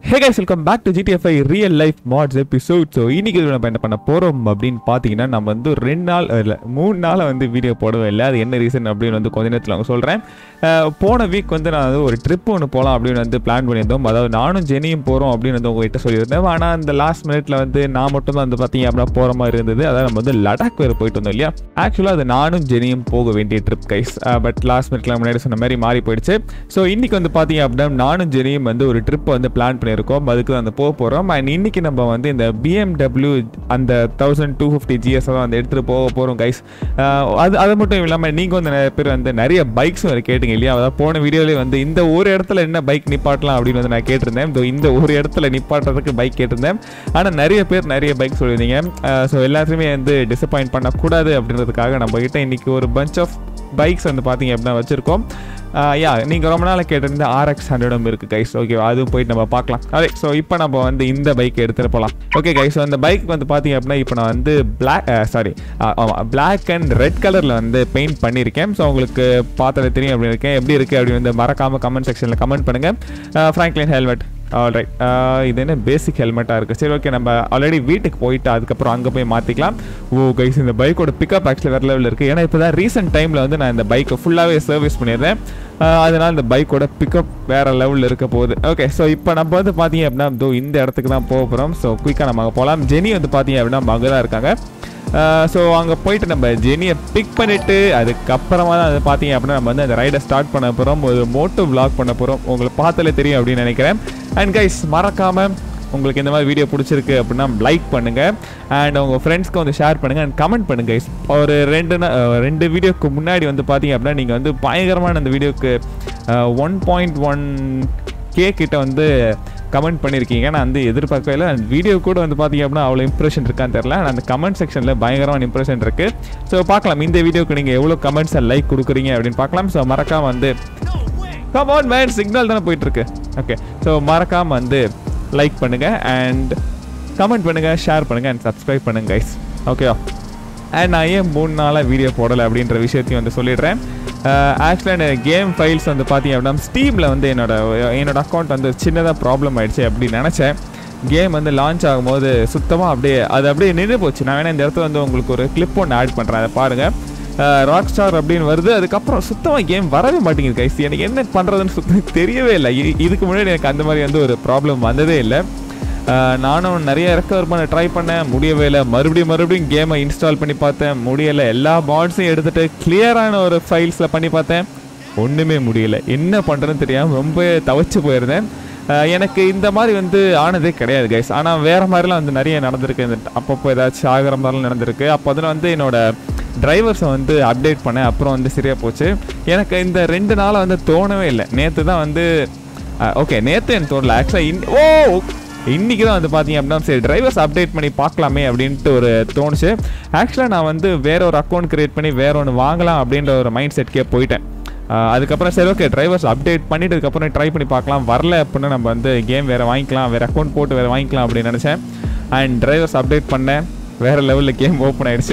Hey guys welcome back to GTFI real life mods episode so இன்னைக்கு இதுல நம்ம என்ன பண்ண போகிறோம் அப்படின்னு பார்த்தீங்கன்னா நம்ம வந்து ரெண்டு நாள் இல்லை மூணு நாளாக வந்து வீடியோ போடவே இல்லை அது என்ன ரீசன் அப்படின்னு வந்து கொஞ்ச நேரத்தில் அவங்க சொல்கிறேன் போன வீக் வந்து நான் வந்து ஒரு ட்ரிப் ஒன்று போகலாம் அப்படின்னு வந்து பிளான் பண்ணியிருந்தோம் அதாவது நானும் ஜெனியும் போகிறோம் அப்படின்னு வந்து உங்ககிட்ட சொல்லியிருந்தேன் ஆனால் அந்த லாஸ்ட் மினிட்ல வந்து நான் மட்டும் தான் வந்து பார்த்தீங்க அப்படின்னா போகிற மாதிரி இருந்தது அதாவது நம்ம வந்து லடாக் வேறு போயிட்டு வந்தோம் இல்லையா ஆக்சுவலாக அது நானும் ஜெனியும் போக வேண்டிய ட்ரிப் கைஸ் பட் லாஸ்ட் மினிட்ல முன்னாடி சொன்ன மாதிரி மாறி போயிடுச்சு ஸோ இன்னைக்கு வந்து பார்த்தீங்க அப்படின்னா நானும் ஜெனியும் வந்து ஒரு ட்ரிப் வந்து பிளான் பண்ணியிருக்கோம் அதுக்கு வந்து போக போகிறோம் அண்ட் இன்னைக்கு நம்ம வந்து இந்த பிஎம்டபிள்யூ அந்த தௌசண்ட் டூ ஃபிஃப்டி ஜிஎஸ் தான் வந்து எடுத்துகிட்டு போக போகிறோம் கைஸ் அது அது மட்டும் இல்லாமல் நீங்கள் வந்து நிறைய பேர் வந்து நிறைய பைக்ஸ் வந்து கேட்டிங்க இல்லையா அதாவது போன வீடியோலேயே வந்து இந்த ஒரு இடத்துல என்ன பைக் நிப்பாட்டலாம் அப்படின்னு வந்து நான் கேட்டிருந்தேன் இதோ இந்த ஒரு இடத்துல நிப்பாட்டுறதுக்கு பைக் கேட்டிருந்தேன் ஆனால் நிறைய பேர் நிறைய பைக் சொல்லியிருந்தீங்க ஸோ எல்லாத்தையுமே வந்து டிசப்பாயிண்ட் பண்ணக்கூடாது அப்படின்றதுக்காக நம்ம கிட்ட இன்னைக்கு ஒரு பஞ்ச் ஆஃப் பைக்ஸ் வந்து பார்த்தீங்க அப்படின்னா வச்சுருக்கோம் யா நீங்கள் ரொம்ப நாள் கேட்டிருந்த ஆர்எக்ஸ் ஹண்ட்ரடும் இருக்குது கைஸ் ஓகே அதுவும் போயிட்டு நம்ம பார்க்கலாம் அதே ஸோ இப்போ நம்ம வந்து இந்த பைக் எடுத்துகிட்டு போகலாம் ஓகே கைஸ் ஸோ அந்த பைக் வந்து பார்த்தீங்க அப்படின்னா இப்போ நான் வந்து பிளாக் சாரி ஆமாம் பிளாக் அண்ட் ரெட் கலரில் வந்து பெயிண்ட் பண்ணியிருக்கேன் ஸோ உங்களுக்கு பார்த்தது தெரியும் அப்படின்னு இருக்கேன் எப்படி இருக்குது அப்படி வந்து மறக்காமல் கமெண்ட் செக்ஷனில் கமெண்ட் பண்ணுங்கள் ஃப்ராங்க்லின் ஹெல்மெட் ஆல்ரைட் இது என்ன பேசிக் ஹெல்மெட்டாக இருக்குது சரி ஓகே நம்ம ஆல்ரெடி வீட்டுக்கு போயிட்டு அதுக்கப்புறம் அங்கே போய் மாற்றிக்கலாம் ஓ கைஸ் இந்த பைக்கோட பிக்கப் ஆக்சுவலி வேறு லெவலில் இருக்குது ஏன்னா இப்போ தான் ரீசெண்ட் டைமில் வந்து நான் இந்த பைக்கை ஃபுல்லாகவே சர்வீஸ் பண்ணிடுறேன் அதனால் இந்த பைக்கோட பிக்கப் வேறு லெவலில் இருக்க போகுது ஓகே ஸோ இப்போ நம்ம வந்து பார்த்தீங்க அப்படின்னா இதோ இந்த இடத்துக்கு தான் போக போகிறோம் ஸோ குயிக்காக நம்ம அங்கே போகலாம் ஜெனி வந்து பார்த்தீங்க அப்படின்னா நம்ம அங்கே தான் இருக்காங்க ஸோ அங்கே போயிட்டு நம்ம ஜெனியை பிக் பண்ணிவிட்டு அதுக்கப்புறமா தான் அது பார்த்தீங்க அப்படின்னா நம்ம வந்து அந்த ரைடை ஸ்டார்ட் பண்ண போகிறோம் ஒரு மோட்டோ விளாக் பண்ண போகிறோம் உங்களுக்கு பார்த்தாலே தெரியும் அப்படின்னு நினைக்கிறேன் அண்ட் கைஸ் மறக்காமல் உங்களுக்கு இந்த மாதிரி வீடியோ பிடிச்சிருக்கு அப்படின்னா லைக் பண்ணுங்கள் அண்ட் உங்கள் ஃப்ரெண்ட்ஸ்க்கு வந்து ஷேர் பண்ணுங்கள் அண்ட் கமெண்ட் பண்ணுங்கள் கைஸ் ஒரு ரெண்டு ரெண்டு வீடியோக்கு முன்னாடி வந்து பார்த்தீங்க அப்படின்னா நீங்கள் வந்து பயங்கரமான அந்த வீடியோக்கு ஒன் பாயிண்ட் ஒன் கே கிட்ட வந்து கமெண்ட் பண்ணியிருக்கீங்க நான் வந்து எதிர்பார்க்கவே இல்லை அந்த வீடியோ கூட வந்து பார்த்தீங்க அப்படின்னா அவ்வளோ இம்ப்ரெஷன் இருக்கான்னு தெரில அந்த கமெண்ட் செக்ஷனில் பயங்கரமான இம்ப்ரெஷன் இருக்குது ஸோ பார்க்கலாம் இந்த வீடியோக்கு நீங்கள் எவ்வளோ கமெண்ட்ஸை லைக் கொடுக்குறீங்க அப்படின்னு பார்க்கலாம் ஸோ மறக்காமல் வந்து கம் ஆன் மேன் சிக்னல் தானே போயிட்டுருக்கு ஓகே ஸோ மறக்காமல் வந்து லைக் பண்ணுங்கள் அண்ட் கமெண்ட் பண்ணுங்கள் ஷேர் பண்ணுங்கள் அண்ட் சப்ஸ்கிரைப் பண்ணுங்கள் கைஸ் ஓகேவா அண்ட் நான் ஏன் மூணு நாளாக வீடியோ போடலை அப்படின்ற விஷயத்தையும் வந்து சொல்லிடுறேன் ஆக்சுவலாக எனக்கு கேம் ஃபைல்ஸ் வந்து பார்த்தீங்க அப்படின்னா ஸ்டீமில் வந்து என்னோட என்னோட அக்கௌண்ட் வந்து சின்னதாக ப்ராப்ளம் ஆயிடுச்சு அப்படின்னு நினச்சேன் கேம் வந்து லான்ச் ஆகும்போது சுத்தமாக அப்படியே அது அப்படியே நின்று போச்சு நான் வேணா இந்த இடத்துல வந்து உங்களுக்கு ஒரு கிளிப் ஒன்று ஆட் பண்ணுறேன் அதை பாருங்கள் ராக் ஸ்டார் அப்படின்னு வருது அதுக்கப்புறம் சுத்தமாக கேம் வரவே மாட்டேங்குது கைஸ் எனக்கு என்ன பண்ணுறதுன்னு சுத்தம் தெரியவே இல்லை இதுக்கு முன்னாடி எனக்கு அந்த மாதிரி வந்து ஒரு ப்ராப்ளம் வந்ததே இல்லை நானும் நிறைய ரெக்கவர் பண்ண ட்ரை பண்ணேன் முடியவே இல்லை மறுபடியும் மறுபடியும் கேமை இன்ஸ்டால் பண்ணி பார்த்தேன் முடியலை எல்லா பாட்ஸையும் எடுத்துகிட்டு கிளியரான ஒரு ஃபைல்ஸில் பண்ணி பார்த்தேன் ஒன்றுமே முடியல என்ன பண்ணுறதுன்னு தெரியாமல் ரொம்ப தவச்சு போயிருந்தேன் எனக்கு இந்த மாதிரி வந்து ஆனதே கிடையாது கைஸ் ஆனால் வேறு மாதிரிலாம் வந்து நிறைய நடந்திருக்கு இந்த அப்பப்போ ஏதாச்சும் ஆகிற மாதிரிலாம் நடந்திருக்கு அப்போ அதில் வந்து என்னோட டிரைவர்ஸை வந்து அப்டேட் பண்ணேன் அப்புறம் வந்து சரியாக போச்சு எனக்கு இந்த ரெண்டு நாளாக வந்து தோணவே இல்லை நேற்று தான் வந்து ஓகே நேற்று எனக்கு தோணல ஆக்சுவலாக இன் ஓ இன்றைக்கி தான் வந்து பார்த்தீங்க அப்படின்னா சரி டிரைவர்ஸ் அப்டேட் பண்ணி பார்க்கலாமே அப்படின்ட்டு ஒரு தோணுச்சு ஆக்சுவலாக நான் வந்து வேற ஒரு அக்கௌண்ட் க்ரியேட் பண்ணி வேற ஒன்று வாங்கலாம் அப்படின்ற ஒரு மைண்ட் செட்கே போயிட்டேன் அதுக்கப்புறம் சரி ஓகே டிரைவர்ஸ் அப்டேட் பண்ணிட்டதுக்கப்புறம் ட்ரை பண்ணி பார்க்கலாம் வரல அப்படின்னா நம்ம வந்து கேம் வேறு வாங்கிக்கலாம் வேறு அக்கௌண்ட் போட்டு வேறு வாங்கிக்கலாம் அப்படின்னு நினச்சேன் அண்ட் டிரைவர்ஸ் அப்டேட் பண்ணேன் வேறு லெவலில் கேம் ஓப்பன் ஆயிடுச்சு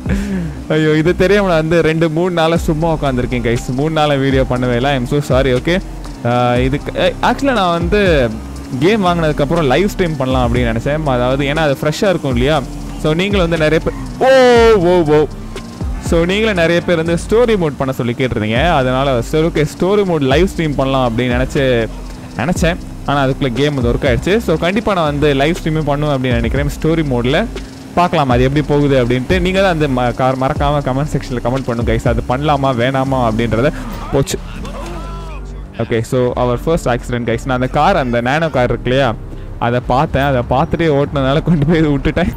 ஐயோ இது தெரியாமல் நான் வந்து ரெண்டு மூணு நாளாக சும்மா உட்காந்துருக்கேன் கைஸ் மூணு நாளாக வீடியோ பண்ணவே இல்லை ஐம் ஸோ சாரி ஓகே இதுக்கு ஆக்சுவலாக நான் வந்து கேம் வாங்கினதுக்கப்புறம் லைவ் ஸ்ட்ரீம் பண்ணலாம் அப்படின்னு நினச்சேன் அதாவது ஏன்னா அது ஃப்ரெஷ்ஷாக இருக்கும் இல்லையா ஸோ நீங்களும் வந்து நிறைய பேர் ஓ ஓ ஓ ஸோ நீங்களும் நிறைய பேர் வந்து ஸ்டோரி மோட் பண்ண சொல்லி கேட்டிருந்தீங்க அதனால் சரி okay story mode live stream பண்ணலாம் அப்படின்னு நினச்சி நினச்சேன் ஆனால் அதுக்குள்ளே கேம் வந்து ஒர்க் ஆகிடுச்சு ஸோ கண்டிப்பாக நான் வந்து லைவ் ஸ்ட்ரீமும் பண்ணுவேன் அப்படின்னு நினைக்கிறேன் ஸ்டோரி மோடில் பார்க்கலாம் அது எப்படி போகுது அப்படின்ட்டு நீங்கள் தான் அந்த கார் மறக்காமல் கமெண்ட் செக்ஷனில் கமெண்ட் பண்ணுங்க கைஸ் அது பண்ணலாமா வேணாமா அப்படின்றத போச்சு ஓகே ஸோ அவர் ஃபர்ஸ்ட் ஆக்சிடென்ட் கைஸ் நான் அந்த கார் அந்த நேனோ கார் இருக்கு இல்லையா அதை பார்த்தேன் அதை பார்த்துட்டே ஓட்டினதுனால கொண்டு போய் விட்டுட்டேன்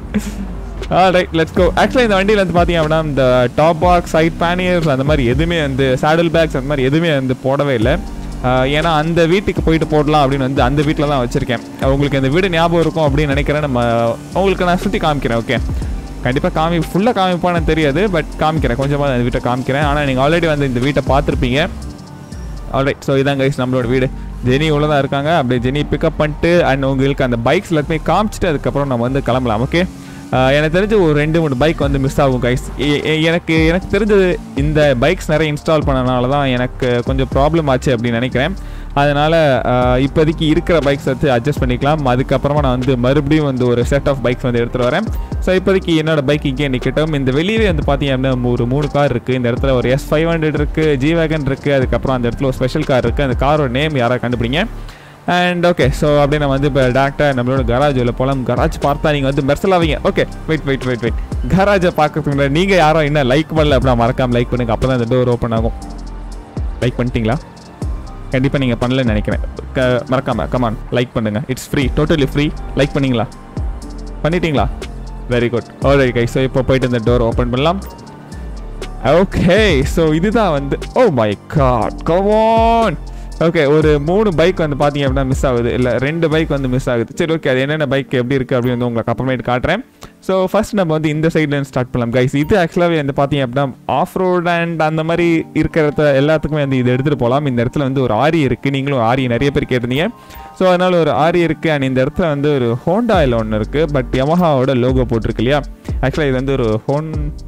ரைட் லெட்ஸ் கோ ஆக்சுவலாக இந்த வண்டியில் வந்து பார்த்தீங்க அப்படின்னா இந்த டாப் பாக்ஸ் சைட் பேனியர்ஸ் அந்த மாதிரி எதுவுமே வந்து சேடல் பேக்ஸ் அந்த மாதிரி எதுவுமே வந்து போடவே இல்லை ஏன்னா அந்த வீட்டுக்கு போயிட்டு போடலாம் அப்படின்னு வந்து அந்த வீட்டில் தான் வச்சுருக்கேன் உங்களுக்கு இந்த வீடு ஞாபகம் இருக்கும் அப்படின்னு நினைக்கிறேன் நம்ம உங்களுக்கு நான் சுற்றி காமிக்கிறேன் ஓகே கண்டிப்பாக காமி ஃபுல்லாக காமிப்பானு தெரியாது பட் காமிக்கிறேன் கொஞ்சமாக அந்த வீட்டை காமிக்கிறேன் ஆனால் நீங்கள் ஆல்ரெடி வந்து இந்த வீட்டை பார்த்துருப்பீங்க ஆல்ரைட் ஸோ இதான் கைஸ் நம்மளோட வீடு ஜெனி உள்ள தான் இருக்காங்க அப்படியே ஜெனி பிக்கப் பண்ணிட்டு அண்ட் உங்களுக்கு அந்த பைக்ஸ் எல்லாத்தையுமே காமிச்சிட்டு அதுக்கப்புறம் நம்ம வந்து கிளம்பலாம் ஓகே எனக்கு தெரிஞ்ச ஒரு ரெண்டு மூணு பைக் வந்து மிஸ் ஆகும் கைஸ் எனக்கு எனக்கு தெரிஞ்சது இந்த பைக்ஸ் நிறைய இன்ஸ்டால் பண்ணனால தான் எனக்கு கொஞ்சம் ப்ராப்ளம் ஆச்சு அப்படின்னு நினைக்கிறேன் அதனால் இப்போதைக்கு இருக்கிற பைக்ஸ் வச்சு அட்ஜஸ்ட் பண்ணிக்கலாம் அதுக்கப்புறமா நான் வந்து மறுபடியும் வந்து ஒரு செட் ஆஃப் பைக்ஸ் வந்து எடுத்துகிட்டு வரேன் ஸோ இப்போதைக்கு என்னோட பைக் இங்கே நிற்கட்டும் இந்த வெளியே வந்து பார்த்தீங்க அப்படின்னா ஒரு மூணு கார் இருக்குது இந்த இடத்துல ஒரு எஸ் ஃபைவ் ஹண்ட்ரட் இருக்குது ஜி வேகன் இருக்குது அதுக்கப்புறம் அந்த இடத்துல ஒரு ஸ்பெஷல் கார் இருக்குது அந்த காரோட நேம் யாராவது கண்டுபிடிங்க அண்ட் ஓகே ஸோ அப்படியே நம்ம வந்து இப்போ டேரக்டாக நம்மளோட கராஜ் உள்ள போகலாம் கராஜ் பார்த்தா நீங்கள் வந்து மெர்சலாவீங்க okay wait wait wait wait கராஜை பார்க்கறதுக்கு முன்னாடி நீங்கள் யாரும் என்ன லைக் பண்ணல அப்படின்னா மறக்காம லைக் பண்ணுங்க அப்போ தான் இந்த டோர் ஓப்பன் ஆகும் லைக் பண்ணிட்டீங்களா கண்டிப்பாக நீங்கள் பண்ணலன்னு நினைக்கிறேன் க மறக்காம கமான் லைக் பண்ணுங்க it's free totally free like பண்ணீங்களா பண்ணிட்டீங்களா very good already guys so இப்போ போயிட்டு இந்த டோர் ஓப்பன் பண்ணலாம் ஓகே ஸோ இதுதான் வந்து oh my god come on okay ஒரு மூணு பைக் வந்து பார்த்தீங்க அப்படின்னா மிஸ் ஆகுது இல்லை ரெண்டு பைக் வந்து மிஸ் ஆகுது சரி ஓகே அது என்னென்ன பைக் எப்படி இருக்குது அப்படின்னு வந்து உங்களுக்கு அப்புறமேட்டு காட்டுறேன் ஸோ ஃபர்ஸ்ட் நம்ம வந்து இந்த சைட்லேருந்து ஸ்டார்ட் பண்ணலாம் கைஸ் இது ஆக்சுவலாகவே வந்து பார்த்தீங்க அப்படின்னா ஆஃப் ரோட் அண்ட் அந்த மாதிரி இருக்கிறத எல்லாத்துக்குமே வந்து இது எடுத்துகிட்டு போகலாம் இந்த இடத்துல வந்து ஒரு ஆரி இருக்குது நீங்களும் ஆரி நிறைய பேர் கேட்டிருந்தீங்க ஸோ அதனால் ஒரு ஆரி இருக்குது அண்ட் இந்த இடத்துல வந்து ஒரு ஹோண்டாயில் ஒன்று இருக்குது பட் யமஹாவோட லோகோ போட்டிருக்கு இல்லையா ஆக்சுவலாக இது வந்து ஒரு ஹோன்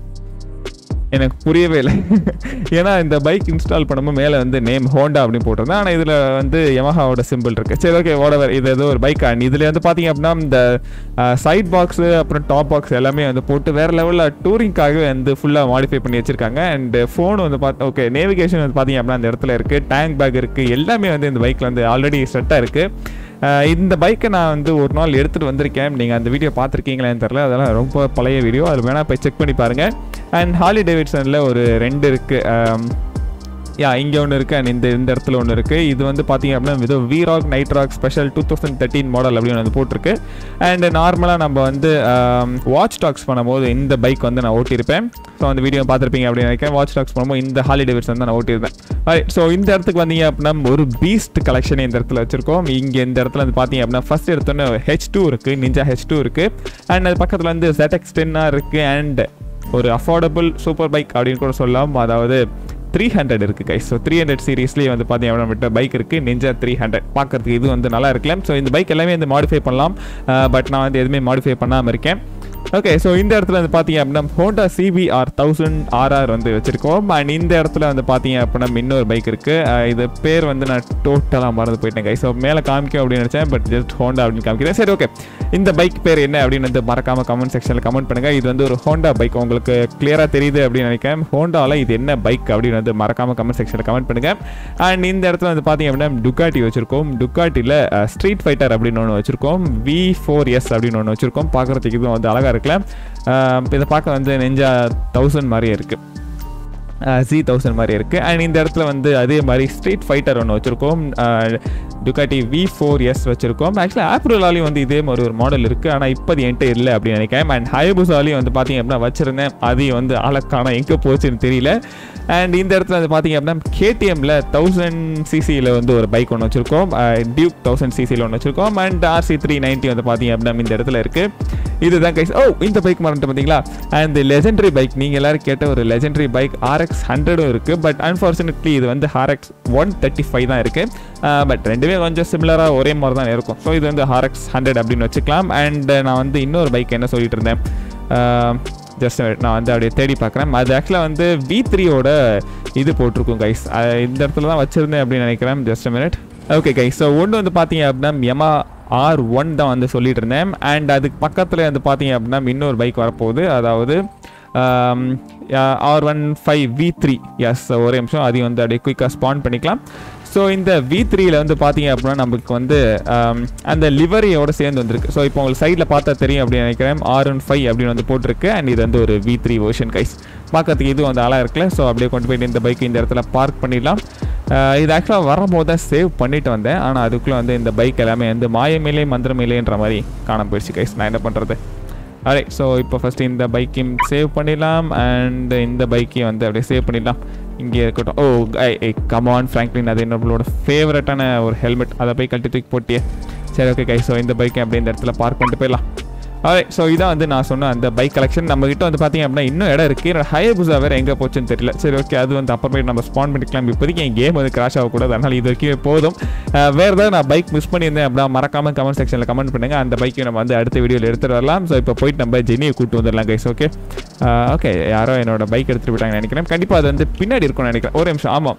எனக்கு புரியவே இல்லை ஏன்னா இந்த பைக் இன்ஸ்டால் பண்ணும்போது மேலே வந்து நேம் ஹோண்டா அப்படின்னு போட்டிருந்தேன் ஆனால் இதில் வந்து யமஹாவோட சிம்பிள் இருக்குது சரி ஓகே ஓடவர் இது ஏதோ ஒரு பைக் அண்ட் இதில் வந்து பார்த்தீங்க அப்படின்னா இந்த சைட் பாக்ஸு அப்புறம் டாப் பாக்ஸ் எல்லாமே வந்து போட்டு வேறு லெவலில் டூரிங்காகவே வந்து ஃபுல்லாக மாடிஃபை பண்ணி வச்சிருக்காங்க அண்ட் ஃபோன் வந்து பார்த்து ஓகே நேவிகேஷன் வந்து பார்த்தீங்க அப்படின்னா அந்த இடத்துல இருக்குது டேங்க் பேக் இருக்குது எல்லாமே வந்து இந்த பைக்கில் வந்து ஆல்ரெடி செட்டாக இருக்குது அஹ் இந்த பைக்கை நான் வந்து ஒரு நாள் எடுத்துகிட்டு வந்திருக்கேன் நீங்கள் அந்த வீடியோ பார்த்துருக்கீங்களான்னு தெரில அதெல்லாம் ரொம்ப பழைய வீடியோ அது வேணால் போய் செக் பண்ணி பாருங்கள் அண்ட் ஹாலி டேவிட்சனில் ஒரு ரெண்டு இருக்குது யா இங்கே ஒன்று இருக்குது அண்ட் இந்த இந்த இடத்துல ஒன்று இருக்குது இது வந்து பார்த்தீங்க அப்படின்னா ஏதோ V rock night rock special two thousand thirteen model அப்படின்னு வந்து போட்டிருக்கு அண்ட் நார்மலாக நம்ம வந்து வாட்ச் டாக்ஸ் பண்ணும்போது இந்த பைக் வந்து நான் ஓட்டியிருப்பேன் ஸோ அந்த வீடியோ பார்த்துருப்பீங்க அப்படின்னு நினைக்கிறேன் வாட்ச் டாக்ஸ் பண்ணும்போது இந்த ஹாலி டேவிட்சன் தான் நான் ஓட்டியிருப்பேன் ஸோ இந்த இடத்துக்கு வந்தீங்க அப்படின்னா ஒரு பீஸ்ட் கலெக்ஷன் இந்த இடத்துல வச்சிருக்கோம் இங்கே இந்த இடத்துல வந்து பார்த்தீங்க அப்படின்னா ஃபர்ஸ்ட் எடுத்தோன்னே ஹெச் டூ இருக்குது நிஞ்சா ஹெச் டூ இருக்குது அண்ட் அது பக்கத்தில் வந்து ZX டென்னாக இருக்குது அண்ட் ஒரு அஃபோர்டபுள் சூப்பர் பைக் அப்படின்னு கூட சொல்லலாம் அதாவது த்ரீ ஹண்ட்ரட் இருக்குது கைஸ் ஸோ த்ரீ ஹண்ட்ரட் சீரீஸ்லேயே வந்து பார்த்தீங்கன்னா நம்மகிட்ட பைக் இருக்குது நிஞ்சா த்ரீ ஹண்ட்ரட் பார்க்கறதுக்கு இது வந்து நல்லா இருக்கலாம் ஸோ இந்த பைக் எல்லாமே வந்து மாடிஃபை பண்ணலாம் பட் நான் வந்து எதுவுமே மாடிஃபை பண்ணாமல் இருக்கேன் ஓகே ஸோ இந்த இடத்துல வந்து பார்த்தீங்க அப்படின்னா ஹோண்டா சிபிஆர் தௌசண்ட் ஆர்ஆர் வந்து வச்சிருக்கோம் அண்ட் இந்த இடத்துல வந்து பார்த்தீங்க அப்படின்னா இன்னொரு பைக் இருக்குது இது பேர் வந்து நான் டோட்டலாக மறந்து போயிட்டேன் கை ஸோ மேலே காமிக்கும் அப்படின்னு நினச்சேன் பட் ஜஸ்ட் ஹோண்டா அப்படின்னு காமிக்கிறேன் சரி ஓகே இந்த பைக் பேர் என்ன அப்படின்னு வந்து மறக்காம கமெண்ட் செக்ஷனில் கமெண்ட் பண்ணுங்கள் இது வந்து ஒரு ஹோண்டா பைக் உங்களுக்கு கிளியராக தெரியுது அப்படின்னு நினைக்கிறேன் ஹோண்டாவில் இது என்ன பைக் அப்படின்னு வந்து மறக்காம கமெண்ட் செக்ஷனில் கமெண்ட் பண்ணுங்கள் அண்ட் இந்த இடத்துல வந்து பார்த்தீங்க அப்படின்னா டுக்காட்டி வச்சிருக்கோம் டுக்காட்டியில் ஸ்ட்ரீட் ஃபைட்டர் அப்படின்னு ஒன்று வச்சிருக்கோம் வி ஃபோர் எஸ் அப்படின்னு ஒன்று வச்சிருக்கோம் பார்க்குறதுக்கு இதுவும் வந்து அழகாக இருக்குல்ல அஹ் இதை பார்க்க வந்து நெஞ்சா தௌசண்ட் மாதிரியே இருக்குது ஜி தௌசண்ட் மாதிரி இருக்குது அண்ட் இந்த இடத்துல வந்து அதே மாதிரி ஸ்ட்ரீட் ஃபைட்டர் ஒன்று வச்சுருக்கோம் டுக்காட்டி வி ஃபோர் எஸ் வச்சுருக்கோம் ஆக்சுவலாக ஆப்ரோலாலையும் வந்து இதே மாதிரி ஒரு மாடல் இருக்குது ஆனால் இப்போ அது என்கிட்ட இல்லை அப்படின்னு நினைக்கிறேன் அண்ட் ஹைபுசாலையும் வந்து பார்த்தீங்க அப்படின்னா வச்சுருந்தேன் அதையும் வந்து அழக்கான எங்கே போச்சுன்னு தெரியல அண்ட் இந்த இடத்துல வந்து பார்த்தீங்க அப்படின்னா கேடிஎம்மில் தௌசண்ட் சிசியில் வந்து ஒரு பைக் ஒன்று வச்சுருக்கோம் டியூக் தௌசண்ட் சிசியில் ஒன்று வச்சுருக்கோம் அண்ட் ஆர்சி த்ரீ நைன்ட்டி வந்து பார்த்தீங்க அப்படின்னா இந்த இடத்துல இருக்குது இதுதான் கைஸ் ஓ இந்த பைக் மறந்துட்டு பார்த்தீங்களா அண்ட் லெஜெண்டரி பைக் நீங்கள் எல்லாரும் கேட்ட ஒரு லெஜெண்டரி பைக் ஆர்எக்ஸ் ஹண்ட்ரடும் இருக்குது பட் அன்ஃபார்ச்சுனேட்லி இது வந்து ஆர்எக்ஸ் ஒன் தேர்ட்டி ஃபைவ் தான் இருக்குது பட் ரெண்டுமே கொஞ்சம் சிமிலராக ஒரே மாதிரி தான் இருக்கும் ஸோ இது வந்து ஆர்எக்ஸ் ஹண்ட்ரட் அப்படின்னு வச்சுக்கலாம் அண்ட் நான் வந்து இன்னொரு பைக் என்ன சொல்லிட்டு இருந்தேன் ஜஸ்ட் நான் வந்து அப்படியே தேடி பார்க்குறேன் அது ஆக்சுவலாக வந்து வி த்ரீயோட இது போட்டிருக்கும் கைஸ் இந்த இடத்துல தான் வச்சுருந்தேன் அப்படின்னு நினைக்கிறேன் just minute okay guys so ஒன்று வந்து பார்த்தீங்க அப்படின்னா யமா ஆர் ஒன் தான் வந்து சொல்லிட்டு இருந்தேன் அண்ட் அதுக்கு பக்கத்தில் வந்து பார்த்தீங்க அப்படின்னா இன்னொரு பைக் வரப்போகுது அதாவது R one five V three S ஒரே நிமிஷம் அதையும் வந்து அப்படியே குயிக்காக ஸ்பான் பண்ணிக்கலாம் ஸோ இந்த வி த்ரீல வந்து பார்த்தீங்க அப்படின்னா நமக்கு வந்து ஆம், அந்த லிவரியோட சேர்ந்து வந்திருக்கு ஸோ இப்போ உங்களுக்கு சைடில் பார்த்தா தெரியும் அப்படின்னு நினைக்கிறேன் ஆர் ஒன் ஃபைவ் அப்படின்னு வந்து போட்டிருக்கு அண்ட் இது வந்து ஒரு வி த்ரீ வெர்ஷன் கைஸ் பார்க்கறதுக்கு இது வந்து அழகாக இருக்குல்ல ஸோ அப்படியே கொண்டு போயிட்டு இந்த பைக் இந்த இடத்துல பார்க் பண்ணிடலாம் ஆஹ் இது ஆக்சுவலாக வரும்போது தான் சேவ் பண்ணிட்டு வந்தேன் ஆனால் அதுக்குள்ளே வந்து இந்த பைக் எல்லாமே வந்து மாயமேலே மந்திரமேலேன்ற மாதிரி காணாம போயிடுச்சு கைஸ் நான் என்ன பண்ணுறது அரே ஸோ இப்போ ஃபஸ்ட்டு இந்த பைக்கையும் சேவ் பண்ணிடலாம் அண்ட் இந்த பைக்கையும் வந்து அப்படியே சேவ் பண்ணிடலாம் இங்கே இருக்கட்டும் ஓ கமான் ஃப்ராங்க்லின் அது என்னோட ஃபேவரட்டான ஒரு ஹெல்மெட் அதை போய் கழட்டி தூக்கி போட்டியே சரி ஓகே கை ஸோ இந்த பைக்கை அப்படியே இந்த இடத்துல பார்க் பண்ணிட்டு போயிடலாம் அதே ஸோ இதான் வந்து நான் சொன்ன அந்த பைக் கலெக்ஷன் நம்ம கிட்ட வந்து பார்த்தீங்க அப்படின்னா இன்னும் இடம் இருக்குது என்னோட ஹயபுசா வேறு எங்கே போச்சுன்னு தெரியல சரி ஓகே அது வந்து அப்புறமேட்டு நம்ம ஸ்பான் பண்ணிக்கலாம் இப்போதைக்கு என் கேம் வந்து கிராஷ் ஆகக்கூடாது அதனால் இது வரைக்கும் போதும் அஹ் வேறு ஏதாவது நான் பைக் மிஸ் பண்ணியிருந்தேன் அப்படின்னா மறக்காம கமெண்ட் செக்ஷனில் கமெண்ட் பண்ணுங்கள் அந்த பைக்கையும் நம்ம வந்து அடுத்த வீடியோவில் எடுத்துகிட்டு வரலாம் ஸோ இப்போ போயிட்டு நம்ம ஜெனியை கூட்டு வந்துடலாம் கைஸ் ஓகே ஓகே யாரோ என்னோட பைக் எடுத்துகிட்டு போயிட்டாங்கன்னு நினைக்கிறேன் கண்டிப்பாக அது வந்து பின்னாடி இருக்கும்னு நினைக்கிறேன் ஒரு நிமிஷம் ஆமாம்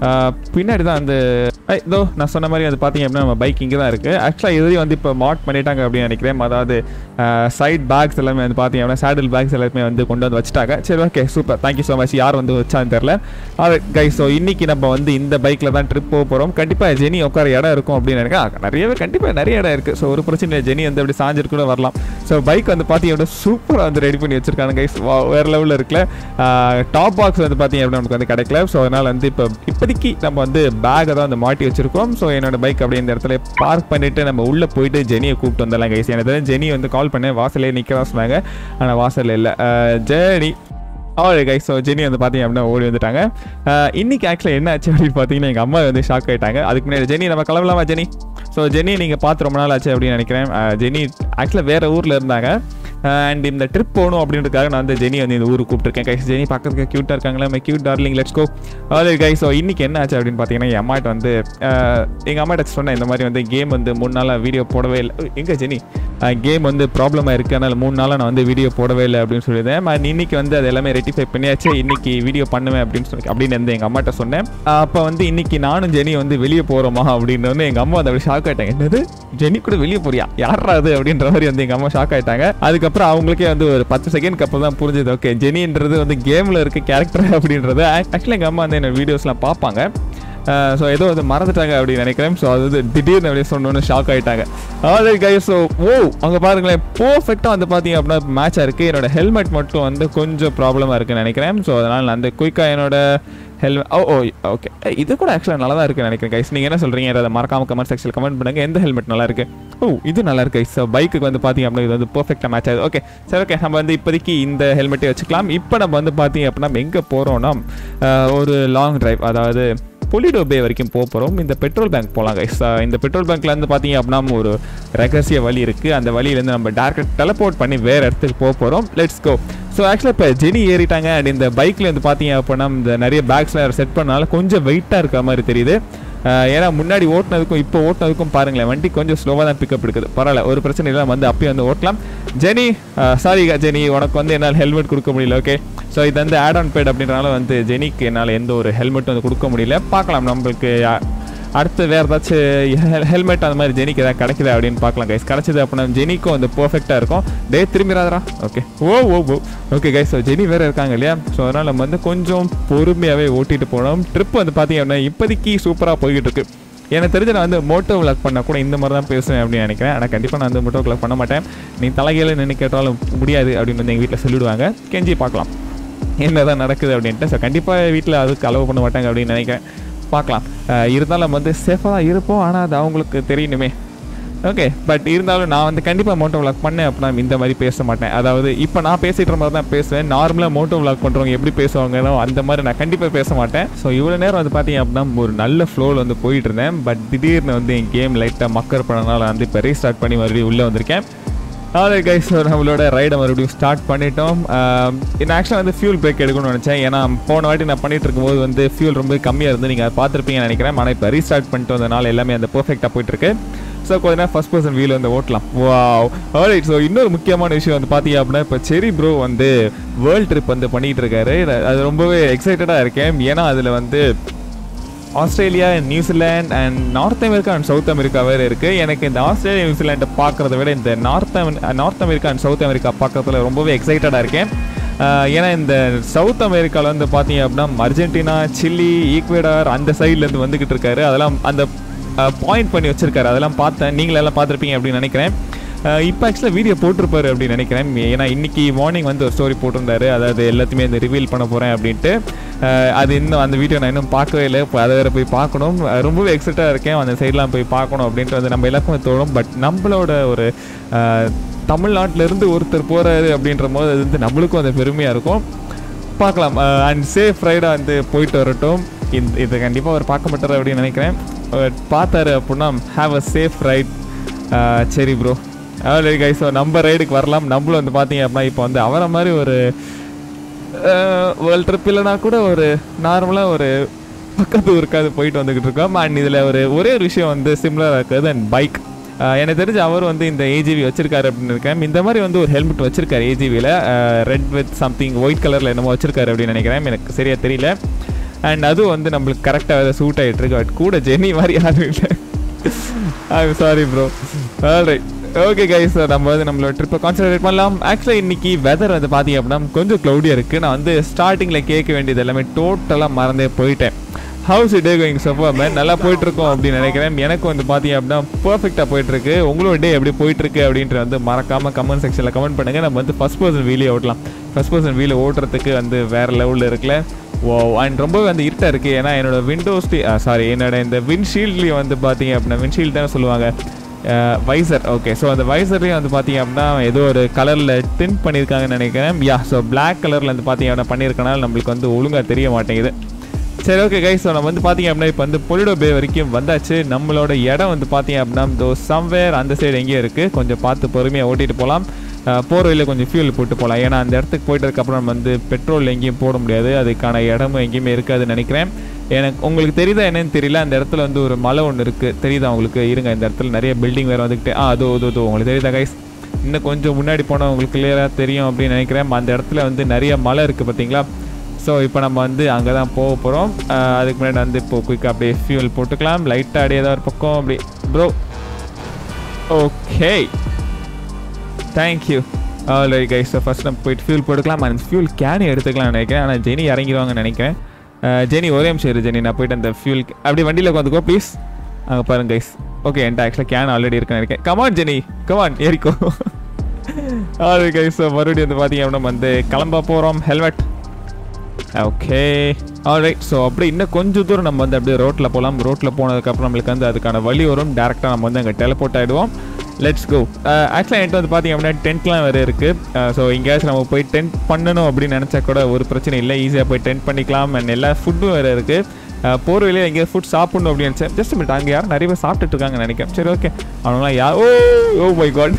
பின்னாடி தான் அந்த ஐ, இதோ நான் சொன்ன மாதிரி அது பார்த்தீங்க அப்படின்னா நம்ம பைக் இங்கே தான் இருக்குது ஆக்சுவலாக இதுலேயும் வந்து இப்போ மாட் பண்ணிட்டாங்க அப்படின்னு நினைக்கிறேன் அதாவது சைட் பேக்ஸ் எல்லாமே வந்து பார்த்தீங்க அப்படின்னா சேடில் பேக்ஸ் எல்லாமே வந்து கொண்டு வந்து வச்சுட்டாங்க சரி okay super thank you so much யார் வந்து வச்சான்னு தெரில அது கை ஸோ இன்னைக்கு நம்ம வந்து இந்த பைக்கில் தான் ட்ரிப் போக போகிறோம் கண்டிப்பாக ஜெனி உட்கார இடம் இருக்கும் அப்படின்னு நினைக்கிறேன் ஆ, நிறையவே கண்டிப்பாக நிறைய இடம் இருக்குது ஸோ ஒரு பிரச்சனை இல்லை ஜெனி வந்து அப்படி சாஞ்சிட்டு கூட வரலாம் ஸோ பைக் வந்து பார்த்தீங்க அப்படின்னா சூப்பராக வந்து ரெடி பண்ணி வச்சிருக்காங்க கைஸ் வேறு லெவலில் இருக்குல்ல டாப் பாக்ஸ் வந்து பார்த்தீங்க அப்படின்னா நமக்கு வந்து கிடைக்கல ஸோ அதனால் வந்து இப்போ இப்போதைக்கு நம்ம வந்து பேக்கை தான் வந்து மாட்டி வச்சிருக்கோம் ஸோ என்னோட பைக் அப்படியே இந்த இடத்துல பார்க் பண்ணிட்டு நம்ம உள்ளே போயிட்டு ஜெனியை கூப்பிட்டு வந்துடலாம் கைஸ் எனக்கு தெரிஞ்சு ஜெனி வந்து கால் பண்ணேன் வாசலே நிற்கிறதா சொன்னாங்க ஆனால் வாசல் இல்லை Jenny all guys so Jenny வந்து பார்த்தீங்க அப்படின்னா ஓடி வந்துட்டாங்க அஹ் இன்னைக்கு ஆக்சுவலாக என்ன ஆச்சு அப்படின்னு பார்த்தீங்கன்னா எங்கள் அம்மா வந்து ஷாக் ஆயிட்டாங்க அதுக்கு முன்னாடி ஜெனி நம்ம கிளம்பலாமா ஜெனி ஸோ ஜெனி நீங்கள் பார்த்து ரொம்ப நாள் ஆச்சு அப்படின்னு நினைக்கிறேன் அஹ் ஜெனி ஆக்சுவலாக வேறு ஊரில் இருந்தாங்க அண்ட் இந்த ட்ரிப் போகணும் அப்படின்றதுக்காக நான் வந்து ஜெனி வந்து இந்த ஊருக்கு கூப்பிட்டுருக்கேன் கைஸ் ஜெனி பக்கத்துக்கு க்யூட்டாக இருக்காங்களா my cute darling let's go all guys so இன்னைக்கு என்ன ஆச்சு அப்படின்னு பார்த்தீங்கன்னா என் அம்மாட்ட வந்து எங்கள் அம்மாட்ட சொன்னேன் இந்த மாதிரி வந்து கேம் வந்து மூணு நாளாக வீடியோ போடவே இல்லை எங்கே ஜெனி கேம் வந்து ப்ராப்ளமாக இருக்குது அதனால் மூணு நாளாக நான் வந்து வீடியோ போடவே இல்லை அப்படின்னு சொல்லியிருந்தேன் நான் இன்னைக்கு வந்து அது எல்லாமே ரெட்டிஃபை பண்ணியாச்சு இன்னைக்கு வீடியோ பண்ணுவேன் அப்படின்னு சொல்லி அப்படின்னு வந்து எங்கள் அம்மாட்ட சொன்னேன் அப்போ வந்து இன்னைக்கு நானும் ஜெனி வந்து வெளியே போகிறோமா அப்படின்னு வந்து எங்கள் அம்மா வந்து அப்படி ஷாக் ஆயிட்டாங்க என்னது ஜெனி கூட வெளியே போறியா யாரா அது அப்படின்ற மாதிரி வந்து எங்கள் அம்மா ஷாக் ஆயிட்டாங்க அதுக்கப்புறம் அவங்களுக்கே வந்து ஒரு பத்து செகண்ட் அப்புறம் தான் புரிஞ்சது ஓகே ஜெனின்றது வந்து கேமில் இருக்க கேரக்டர் அப்படின்றது ஆக்சுவலி எங்கள் அம்மா வந்து என்னோட வீடியோஸ்லாம் பார்ப்பாங்க ஸோ ஏதோ வந்து மறந்துட்டாங்க அப்படின்னு நினைக்கிறேன் ஸோ அது வந்து திடீர்னு அப்படியே சொன்னோன்னு ஷாக் ஆயிட்டாங்க ஆல்ரெடி கை ஸோ ஓ அங்கே பாருங்களேன் பர்ஃபெக்டாக வந்து பார்த்தீங்க அப்படின்னா மேட்சாக இருக்குது என்னோட ஹெல்மெட் மட்டும் வந்து கொஞ்சம் ப்ராப்ளமாக இருக்குன்னு நினைக்கிறேன் ஸோ அதனால் நான் அந்த குயிக்காக என்னோட ஹெல்மெட் ஓ ஓ ஓகே இது கூட ஆக்சுவலாக நல்லா தான் இருக்குன்னு நினைக்கிறேன் கைஸ் நீங்கள் என்ன சொல்கிறீங்க அதை மறக்காம கமெண்ட் செக்ஷனில் கமெண்ட் பண்ணுங்கள் எந்த ஹெல்மெட் நல்லா இருக்கு ஓ இது நல்லா இருக்கு ஸோ பைக்குக்கு வந்து பார்த்தீங்க அப்படின்னா இது வந்து பர்ஃபெக்டாக மேட்ச் ஆகுது ஓகே சரி ஓகே நம்ம வந்து இப்போதைக்கு இந்த ஹெல்மெட்டே வச்சுக்கலாம் இப்போ நம்ம வந்து பார்த்தீங்க அப்படின்னா எங்கே போகிறோம்னா ஒரு லாங் டிரைவ் அதாவது பொலிடோ பே வரைக்கும் போக போகிறோம் இந்த பெட்ரோல் பேங்க் போகலாம் கைஸ் இந்த பெட்ரோல் பேங்க்ல இருந்து பார்த்தீங்க அப்படின்னா ஒரு ரகசிய வழி இருக்குது அந்த வழியிலேருந்து நம்ம டேரக்ட் டெலபோர்ட் பண்ணி வேறு இடத்துக்கு போக போகிறோம் லெட்ஸ் கோ ஸோ ஆக்சுவலாக இப்போ ஜெனி ஏறிட்டாங்க அண்ட் இந்த பைக்கில் வந்து பார்த்தீங்க அப்படின்னா இந்த நிறைய பேக்ஸ்லாம் செட் பண்ணனால கொஞ்சம் வெயிட்டாக இருக்கிற மாதிரி தெரியுது அஹ் ஏன்னா முன்னாடி ஓட்டினதுக்கும் இப்போ ஓட்டினதுக்கும் பாருங்களேன் வண்டி கொஞ்சம் ஸ்லோவாக தான் பிக்கப் எடுக்குது பரவாயில்ல ஒரு பிரச்சனை இல்லை வந்து அப்பயே வந்து ஓட்டலாம் ஜெனி சாரி ஜெனி உனக்கு வந்து என்னால் ஹெல்மெட் கொடுக்க முடியல ஓகே ஸோ இது வந்து ஆட் ஆன் பேட் அப்படின்றனால வந்து ஜெனிக்கு என்னால் எந்த ஒரு ஹெல்மெட்டும் வந்து கொடுக்க முடியல பார்க்கலாம் நம்மளுக்கு அஹ், அடுத்து வேறு ஏதாச்சும் ஹெல்மெட் அந்த மாதிரி ஜெனிக்கு ஏதாவது கிடைக்குதா அப்படின்னு பார்க்கலாம் கைஸ் கிடைச்சது அப்படின்னா ஜெனிக்கும் வந்து பர்ஃபெக்டாக இருக்கும் டே திரும்பிடாதரா okay oh oh oh okay guys so Jenny வேறு இருக்காங்க இல்லையா ஸோ அதனால் நம்ம வந்து கொஞ்சம் பொறுமையாகவே ஓட்டிட்டு போனோம் ட்ரிப் வந்து பார்த்தீங்க அப்படின்னா இப்போதைக்கு சூப்பராக போய்கிட்டு இருக்கு எனக்கு தெரிஞ்சு நான் வந்து மோட்டோ விளாக் பண்ண கூட இந்த மாதிரி தான் பேசுவேன் அப்படின்னு நினைக்கிறேன் ஆனால் கண்டிப்பாக நான் வந்து மோட்டோ விளாக் பண்ண மாட்டேன் நீ தலைகையில் நின்று கேட்டாலும் முடியாது அப்படின்னு வந்து எங்கள் வீட்டில் சொல்லிவிடுவாங்க கெஞ்சி பார்க்கலாம் என்னதான் நடக்குது அப்படின்ட்டு ஸோ கண்டிப்பாக வீட்டில் அதுக்கு அலோவ் பண்ண மாட்டாங்க அப்படின்னு நினைக்கிறேன் பார்க்கலாம் அஹ் இருந்தாலும் நம்ம வந்து சேஃபாக தான் இருப்போம் ஆனால் அது அவங்களுக்கு தெரியணுமே ஓகே பட் இருந்தாலும் நான் வந்து கண்டிப்பாக மோட்டோ விளாக் பண்ணேன் அப்படின்னா இந்த மாதிரி பேச மாட்டேன் அதாவது இப்போ நான் பேசிகிட்டு மாதிரி தான் பேசுவேன் நார்மலாக மோட்டோ விளாக் பண்ணுறவங்க எப்படி பேசுவாங்களோ அந்த மாதிரி நான் கண்டிப்பாக பேச மாட்டேன் ஸோ இவ்வளோ நேரம் வந்து பார்த்தீங்க அப்படின்னா ஒரு நல்ல ஃப்ளோவில் வந்து போயிட்டு இருந்தேன் பட் திடீர்னு வந்து என் கேம் லைட்டாக மக்கர் பண்ணனால வந்து இப்போ ரீஸ்டார்ட் பண்ணி மறுபடியும் உள்ளே வந்திருக்கேன் ஆல் கைஸ் நம்மளோட ரைடை மறுபடியும் ஸ்டார்ட் பண்ணிட்டோம் நான் ஆக்சுவலாக வந்து ஃபியூல் பிரேக் எடுக்கணும்னு நினச்சேன் ஏன்னா போன வாட்டி நான் பண்ணிட்டு இருக்கும்போது வந்து ஃபியூல் ரொம்ப கம்மியாக இருந்து நீங்கள் பார்த்துருப்பீங்கன்னு நினைக்கிறேன் ஆனால் இப்போ ரீஸ்டார்ட் பண்ணிட்டு வந்தனால எல்லாமே அந்த பர்ஃபெக்டாக போயிட்டு இருக்கு ஸோ கொஞ்ச நேரம் ஃபர்ஸ்ட் பர்சன் வீல் வந்து ஓட்டலாம் வாவ் ஆல்ரைட் ஸோ இன்னொரு முக்கியமான விஷயம் வந்து பார்த்தீங்க அப்படின்னா இப்போ செரி ப்ரோ வந்து வேர்ல்ட் ட்ரிப் வந்து பண்ணிட்டு இருக்காரு அது ரொம்பவே எக்ஸைட்டடாக இருக்கேன் ஏன்னா அதில் வந்து Australia New Zealand and north America and south America வேறு இருக்குது எனக்கு இந்த ஆஸ்திரேலியா நியூசிலாண்டை பார்க்குறத விட இந்த north north America and south America பார்க்கறதுல ரொம்பவே எக்ஸைட்டடாக இருக்கேன் ஆஹ் ஏன்னா இந்த சவுத் அமெரிக்காவில் வந்து பார்த்தீங்க அப்படின்னா அர்ஜென்டினா சில்லி ஈக்வேடார் அந்த சைட்லேருந்து வந்துக்கிட்டு இருக்காரு அதெல்லாம் அந்த பாயிண்ட் பண்ணி வச்சிருக்காரு அதெல்லாம் பார்த்தேன் நீங்களெல்லாம் பார்த்துருப்பீங்க அப்படின்னு நினைக்கிறேன் இப்போ ஆக்சுவலாக வீடியோ போட்டிருப்பாரு அப்படின்னு நினைக்கிறேன் ஏன்னா இன்னைக்கு மார்னிங் வந்து ஒரு ஸ்டோரி போட்டிருந்தாரு அதாவது எல்லாத்தையுமே இந்த ரிவீல் பண்ண போகிறேன் அப்படின்ட்டு அஹ் அது இன்னும் அந்த வீடியோ நான் இன்னும் பார்க்கவே இல்லை இப்போ அதை வேறு போய் பார்க்கணும் அஹ் ரொம்பவே எக்ஸைட்டாக இருக்கேன் அந்த சைட்லாம் போய் பார்க்கணும் அப்படின்ட்டு வந்து நம்ம எல்லாருக்கும் தோணும் பட் நம்மளோட ஒரு அஹ், தமிழ்நாட்டுல இருந்து ஒருத்தர் போகிறாரு அப்படின்ற போது அது வந்து நம்மளுக்கும் அது பெருமையாக இருக்கும் பார்க்கலாம் அண்ட் சேஃப் ரைடாக வந்து போயிட்டு வரட்டும் இந்த இது கண்டிப்பாக அவர் பார்க்க மாட்டார் அப்படின்னு நினைக்கிறேன் அவர் பார்த்தாரு அப்படின்னா ஹாவ் அ சேஃப் ரைட் சரி ப்ரோ அவ்வளோ கை ஸோ நம்ம ரைடுக்கு வரலாம் நம்மளும் வந்து பார்த்தீங்க அப்படின்னா இப்போ வந்து அவரை மாதிரி ஒரு வேர்ல்ட் ட்ரிப் இல்லைனா கூட ஒரு நார்மலாக ஒரு பக்கத்து ஊருக்காது போயிட்டு வந்துக்கிட்டு இருக்கோம் அண்ட் இதில் ஒரு ஒரே ஒரு விஷயம் வந்து சிம்லராக இருக்குது அண்ட் பைக் எனக்கு தெரிஞ்சு அவர் வந்து இந்த ஏஜிவி வச்சிருக்காரு அப்படின்னு இருக்கேன் இந்த மாதிரி வந்து ஒரு ஹெல்மெட் வச்சிருக்காரு ஏஜிவியில் ரெட் வித் சம்திங் ஒயிட் கலரில் என்னமோ வச்சிருக்காரு அப்படின்னு நினைக்கிறேன் எனக்கு சரியா தெரியல அண்ட் அதுவும் வந்து நம்மளுக்கு கரெக்டாக வேறு சூட் ஆகிட்டு இருக்கு பட் கூட ஜெனி மாதிரி யாரும் இல்லை I'm sorry bro right okay guys நம்ம வந்து நம்மளோட ட்ரிப்பை கான்சன்ட்ரேட் பண்ணலாம் ஆக்சுவலாக இன்னைக்கு வெதர் வந்து பார்த்தீங்க அப்படின்னா கொஞ்சம் க்ளௌடியாக இருக்குது நான் வந்து ஸ்டார்டிங்கில் கேட்க வேண்டியது எல்லாமே டோட்டலாக மறந்தே போயிட்டேன் ஹவுஸ் டே கோயிங் சஃபர் நல்லா போயிட்டு இருக்கோம் அப்படின்னு நினைக்கிறேன் எனக்கு வந்து பார்த்தீங்க அப்படின்னா பர்ஃபெக்டாக போயிட்டு இருக்கு உங்களோட டே எப்படி போயிட்டு இருக்கு அப்படின்ற வந்து மறக்காம கமெண்ட் செக்ஷனில் கமெண்ட் பண்ணுங்க நம்ம வந்து ஃபர்ஸ்ட் பர்சன் வீலே ஓட்டலாம் ஃபர்ஸ்ட் பர்சன் வீலை ஓட்டுறதுக்கு வந்து வேற லெவலில் இருக்குல்ல ஓ அண்ட் ரொம்பவே வந்து இருட்டாக இருக்குது ஏன்னா என்னோட விண்டோஸ் சாரி என்னோட இந்த விண்ட்ஷீல்ட்லேயும் வந்து பார்த்தீங்க அப்படின்னா விண்ட்ஷீல்டு தானே சொல்லுவாங்க வைசர் ஓகே ஸோ அந்த வைசர்லேயும் வந்து பார்த்தீங்க அப்படின்னா ஏதோ ஒரு கலரில் டின் பண்ணியிருக்காங்கன்னு நினைக்கிறேன் யா ஸோ பிளாக் கலரில் வந்து பார்த்தீங்க அப்படின்னா பண்ணியிருக்கனால நம்மளுக்கு வந்து ஒழுங்காக தெரிய மாட்டேங்குது சரி ஓகே கைஸ் ஸோ நம்ம வந்து பார்த்தீங்க அப்படின்னா இப்போ வந்து பொலிடோ பே வரைக்கும் வந்தாச்சு நம்மளோட இடம் வந்து பார்த்தீங்க அப்படின்னா தோ சம்வேர் அந்த சைடு எங்கேயும் இருக்குது கொஞ்சம் பார்த்து பொறுமையாக ஓட்டிட்டு போகலாம் போகிற வழியில் கொஞ்சம் ஃபியூல் போட்டு போகலாம் ஏன்னா அந்த இடத்துக்கு போயிட்டதுக்கப்புறம் நம்ம வந்து பெட்ரோல் எங்கேயும் போட முடியாது அதுக்கான இடமும் எங்கேயுமே இருக்காதுன்னு நினைக்கிறேன் எனக்கு உங்களுக்கு தெரியுதா என்னன்னு தெரியல அந்த இடத்துல வந்து ஒரு மலை ஒன்று இருக்குது தெரியுதா உங்களுக்கு இருங்க இந்த இடத்துல நிறைய பில்டிங் வேறு வந்துக்கிட்டு ஆ அதோ அதோ அதோ உங்களுக்கு தெரியுதா கைஸ் இன்னும் கொஞ்சம் முன்னாடி போனால் உங்களுக்கு கிளியராக தெரியும் அப்படின்னு நினைக்கிறேன் அந்த இடத்துல வந்து நிறைய மலை இருக்குது பார்த்தீங்களா ஸோ இப்போ நம்ம வந்து அங்கே தான் போக போகிறோம் அதுக்கு முன்னாடி வந்து இப்போ குயிக்காக அப்படியே ஃபியூல் போட்டுக்கலாம் லைட்டாக அப்படியே ஏதாவது ஒரு பக்கம் அப்படி bro okay thank you already guys first நம்ம போயிட்டு ஃபியூல் போட்டுக்கலாம் அந்த ஃபியூல் கேனே எடுத்துக்கலாம் நினைக்கிறேன் ஆனால் ஜெனி இறங்கிடுவாங்கன்னு நினைக்கிறேன் ஜெனி ஒரே நிமிஷம் இரு ஜெனி நான் போயிட்டு அந்த ஃபியூல் அப்படி வண்டியில் உட்காந்துக்கோ ப்ளீஸ் அங்கே பாருங்க கைஸ் ஓகே என்கிட்ட ஆக்சுவலாக கேன் ஆல்ரெடி இருக்குன்னு நினைக்கிறேன் கமான் ஜெனி கமான் ஏறிக்கோ ஆல்ரெடி கைஸ் மறுபடியும் வந்து பார்த்தீங்க அப்படின்னா வந்து கிளம்ப போகிறோம் ஹெல்மெட் ஓகே ஆல்ரைட் ஸோ அப்படி இன்னும் கொஞ்சம் தூரம் நம்ம வந்து அப்படியே ரோட்டில் போகலாம் ரோட்டில் போனதுக்கப்புறம் நம்மளுக்கு வந்து அதுக்கான வழி வரும் டேரெக்டாக நம்ம வந்து அங்கே டெலபோர்ட் ஆகிடுவோம் லெட்ஸ் கோ ஆக்சுவலாக என்கிட்ட வந்து பார்த்தீங்க அப்படின்னா டென்ட்லாம் வேறு இருக்குது ஸோ எங்கேயாச்சும் நம்ம போய் டென்ட் பண்ணணும் அப்படின்னு நினச்சா கூட ஒரு பிரச்சனை இல்லை ஈஸியாக போய் டென்ட் பண்ணிக்கலாம் அண்ட் எல்லா ஃபுட்டும் வேறு இருக்குது போகிற வழியில் எங்கேயா ஃபுட் சாப்பிடணும் அப்படின்னு நினச்சேன் ஜஸ்ட் மினிட் அங்கே யாரும் நிறைய பேர் சாப்பிட்டுட்டு இருக்காங்கன்னு நினைக்கிறேன் சரி ஓகே அவங்களாம் யார் oh oh my god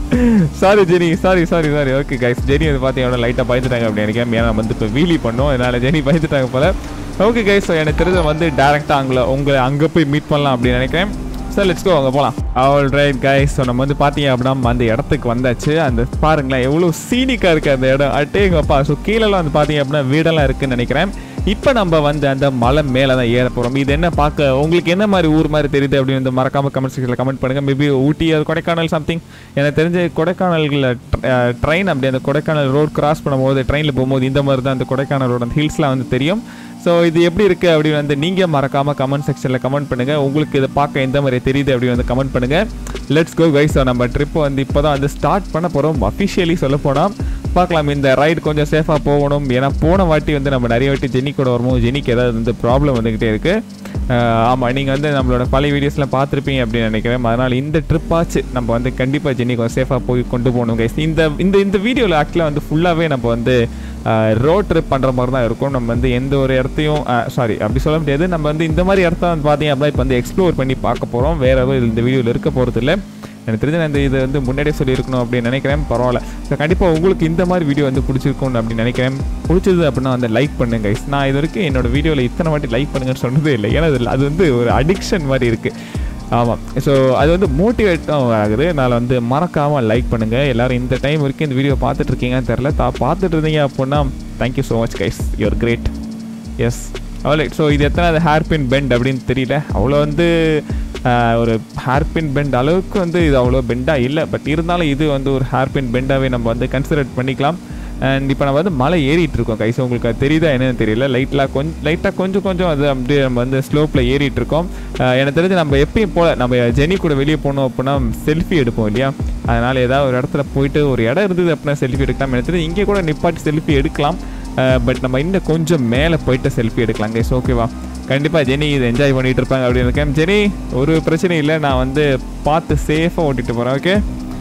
sorry Jenny sorry sorry sorry okay guys Jenny வந்து பார்த்தீங்கன்னா லைட்டாக பயந்துட்டாங்க அப்படின்னு நினைக்கிறேன் ஏன்னா வந்து இப்போ வீலி பண்ணோம் அதனால் ஜெனி பயந்துட்டாங்க போல ஓகே கைஸ் எனக்கு தெரிஞ்ச வந்து டேரெக்டாக அங்கே உங்களை அங்கே போய் மீட் பண்ணலாம் அப்படின்னு நினைக்கிறேன் சார் லெட்ஸ் கோ அங்கே போகலாம் ஆல் ரைட் கைஸ் ஸோ நம்ம வந்து பார்த்தீங்க அப்படின்னா அந்த இடத்துக்கு வந்தாச்சு அந்த பாருங்களேன் எவ்வளோ சீனிக்காக இருக்குது அந்த இடம் அட்டேங்கப்பா ஸோ கீழெல்லாம் வந்து பார்த்தீங்க அப்படின்னா வீடெல்லாம் இருக்குன்னு நினைக்கிறேன் இப்போ நம்ம வந்து அந்த மலை மேலே தான் ஏற போகிறோம் இது என்ன பார்க்க உங்களுக்கு என்ன மாதிரி ஊர் மாதிரி தெரியுது அப்படின்னு வந்து மறக்காம கமெண்ட் செக்ஷனில் கமெண்ட் பண்ணுங்கள் மேபி ஊட்டி அது கொடைக்கானல் சம்திங் எனக்கு தெரிஞ்ச கொடைக்கானலில் ட்ரெயின் அப்படி அந்த கொடைக்கானல் ரோட் கிராஸ் பண்ணும்போது ட்ரெயினில் போகும்போது இந்த மாதிரி தான் அந்த கொடைக்கானல் ரோட் அந்த ஹில்ஸ்லாம் வந்து தெரியும் ஸோ இது எப்படி இருக்குது அப்படின்னு வந்து நீங்கள் மறக்காமல் கமெண்ட் செக்ஷனில் கமெண்ட் பண்ணுங்கள் உங்களுக்கு இதை பார்க்க எந்த மாதிரி தெரியுது அப்படின்னு வந்து கமெண்ட் பண்ணுங்கள் லெட்ஸ் கோ கைஸ் நம்ம ட்ரிப்பு வந்து இப்போ தான் வந்து ஸ்டார்ட் பண்ண போகிறோம் அஃபிஷியலி சொல்ல போனால் பார்க்கலாம் இந்த ரைடு கொஞ்சம் சேஃபாக போகணும் ஏன்னா போன வாட்டி வந்து நம்ம நிறைய வாட்டி ஜெனி கூட வரும்போது ஜெனிக்கு ஏதாவது வந்து ப்ராப்ளம் வந்துக்கிட்டே இருக்குது ஆமாம் நீங்கள் வந்து நம்மளோட பழைய வீடியோஸ்லாம் பார்த்துருப்பீங்க அப்படின்னு நினைக்கிறேன் அதனால் இந்த ட்ரிப்பாச்சு நம்ம வந்து கண்டிப்பாக ஜெனி கொஞ்சம் சேஃபாக போய் கொண்டு போகணும் கைஸ் இந்த இந்த இந்த வீடியோவில் ஆக்சுவலாக வந்து ஃபுல்லாகவே நம்ம வந்து ரோட் ட்ரிப் பண்ணுற மாதிரி தான் இருக்கும் நம்ம வந்து எந்த ஒரு இடத்தையும் சாரி அப்படி சொல்ல முடியாது நம்ம வந்து இந்த மாதிரி இடத்த வந்து பார்த்தீங்க அப்படின்னா இப்போ வந்து எக்ஸ்ப்ளோர் பண்ணி பார்க்க போகிறோம் வேறு எதுவும் இந்த வீடியோவில் இருக்க போகிறது இல்லை எனக்கு தெரிஞ்ச நான் இந்த இதை வந்து முன்னாடியே சொல்லியிருக்கணும் அப்படின்னு நினைக்கிறேன் பரவாயில்ல ஸோ கண்டிப்பாக உங்களுக்கு இந்த மாதிரி வீடியோ வந்து பிடிச்சிருக்கும் அப்படின்னு நினைக்கிறேன் பிடிச்சது அப்படின்னா வந்து லைக் பண்ணுங்க guys. நான் இது வரைக்கும் என்னோட வீடியோவில் இத்தனை வாட்டி லைக் பண்ணுங்கன்னு சொன்னதே இல்லை ஏன்னா அது அது வந்து ஒரு அடிக்ஷன் மாதிரி இருக்குது ஆமாம் ஸோ அது வந்து மோட்டிவேட்டும் ஆகுது அதனால் வந்து மறக்காமல் லைக் பண்ணுங்கள் எல்லோரும் இந்த டைம் வரைக்கும் இந்த வீடியோ பார்த்துட்டு இருக்கீங்கன்னு தெரில தா பார்த்துட்டு இருந்தீங்க அப்படின்னா thank you so much guys you're great yes அவ்வளோ ஸோ இது எத்தனை ஹேர்பின் பெண்ட் அப்படின்னு தெரியல அவ்வளோ வந்து ஆஹ், ஒரு ஹேர்பின் பெண்ட் அளவுக்கு வந்து இது அவ்வளோ பெண்டாக இல்லை பட் இருந்தாலும் இது வந்து ஒரு ஹேர்பின் பெண்டாகவே நம்ம வந்து கன்சிடர் பண்ணிக்கலாம் அண்ட் இப்போ நம்ம வந்து மலை ஏறிட்டு இருக்கோம் கைஸ் உங்களுக்கு அது தெரியுதா என்னன்னு தெரியல லைட்டில் கொஞ்சம் லைட்டாக கொஞ்சம் கொஞ்சம் அது அப்படியே நம்ம வந்து ஸ்லோப்பில் ஏறிட்டு இருக்கோம் ஆஹ், எனக்கு தெரிஞ்சு நம்ம எப்பயும் போல நம்ம ஜெனி கூட வெளியே போனோம் அப்படின்னா செல்ஃபி எடுப்போம் இல்லையா அதனால் ஏதாவது ஒரு இடத்துல போயிட்டு ஒரு இடம் இருந்தது அப்படின்னா செல்ஃபி எடுக்கலாம் எனக்கு தெரிஞ்சு இங்கே கூட நிப்பாட்டி செல்ஃபி எடுக்கலாம் பட் நம்ம இன்னும் கொஞ்சம் மேலே போயிட்டு செல்ஃபி எடுக்கலாம் கைஸ் ஓகேவா கண்டிப்பாக ஜெனி இதை என்ஜாய் பண்ணிட்டு இருப்பாங்க அப்படின்னு இருக்கேன் ஜெனி ஒரு பிரச்சனையும் இல்லை நான் வந்து பார்த்து சேஃபாக ஓட்டிட்டு போகிறேன் okay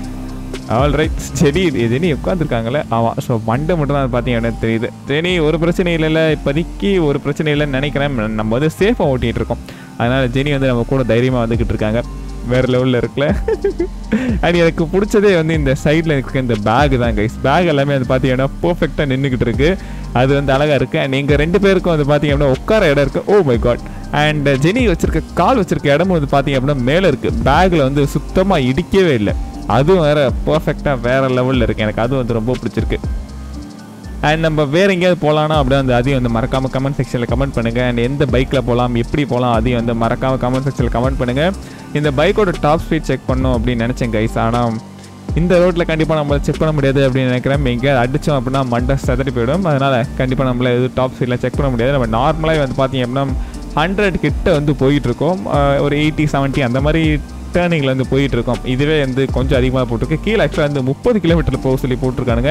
all right Jenny Jenny உட்காந்துருக்காங்களே ஆமாம் ஸோ மண்டை மட்டும் தான் பார்த்தீங்கன்னா தெரியுது ஜெனி ஒரு பிரச்சனை இல்லைல்ல இப்போதைக்கு ஒரு பிரச்சனை இல்லைன்னு நினைக்கிறேன் நம்ம வந்து சேஃபாக ஓட்டிகிட்டு இருக்கோம் அதனால் ஜெனி வந்து நம்ம கூட தைரியமாக வந்துக்கிட்டு இருக்காங்க வேறு லெவலில் இருக்குல்ல அண்ட் எனக்கு பிடிச்சதே வந்து இந்த சைடில் இருக்க இந்த பேக் தான் கைஸ் பேக் எல்லாமே வந்து பார்த்தீங்கன்னா பர்ஃபெக்டாக நின்றுக்கிட்டு இருக்கு அது வந்து அழகாக இருக்குது அண்ட் எங்கள் ரெண்டு பேருக்கும் வந்து பார்த்தீங்க அப்படின்னா உட்கார இடம் இருக்குது oh my god and Jenny வச்சிருக்க கால் வச்சிருக்க இடமும் வந்து பார்த்தீங்க அப்படின்னா மேலே இருக்குது பேக்கில் வந்து சுத்தமாக இடிக்கவே இல்லை அதுவும் வேற பர்ஃபெக்டாக வேற லெவலில் இருக்கு எனக்கு அது வந்து ரொம்ப பிடிச்சிருக்கு அண்ட் நம்ம வேற எங்கேயாவது போகலான்னா அப்படியே வந்து அதையும் வந்து மறக்காம கமெண்ட் செக்ஷனில் கமெண்ட் பண்ணுங்க அண்ட் எந்த பைக்கில் போகலாம் எப்படி போகலாம் அதையும் வந்து மறக்காம கமெண்ட் செக்ஷனில் கமெண்ட் பண்ணுங்க இந்த பைக்கோட டாப் ஸ்பீட் செக் பண்ணோம் அப்படின்னு நினச்சேன் கைஸ் ஆனால் இந்த ரோட்டில் கண்டிப்பாக நம்ம செக் பண்ண முடியாது அப்படின்னு நினைக்கிறேன் எங்கேயாவது அடித்தோம் அப்படின்னா மண்டை சதறி போயிடும் அதனால் கண்டிப்பாக நம்மள எதுவும் டாப் ஸ்பீடில் செக் பண்ண முடியாது நம்ம நார்மலாக வந்து பார்த்தீங்க அப்படின்னா ஹண்ட்ரட் கிட்ட வந்து போயிட்டு இருக்கோம் ஆஹ் ஒரு எயிட்டி செவன்ட்டி அந்த மாதிரி டேர்னிங்கில் வந்து போயிட்டு இருக்கோம் இதுவே வந்து கொஞ்சம் அதிகமாக போட்டிருக்கு கீழே ஆக்சுவலாக வந்து முப்பது கிலோமீட்டர் போக சொல்லி போட்டிருக்கானுங்க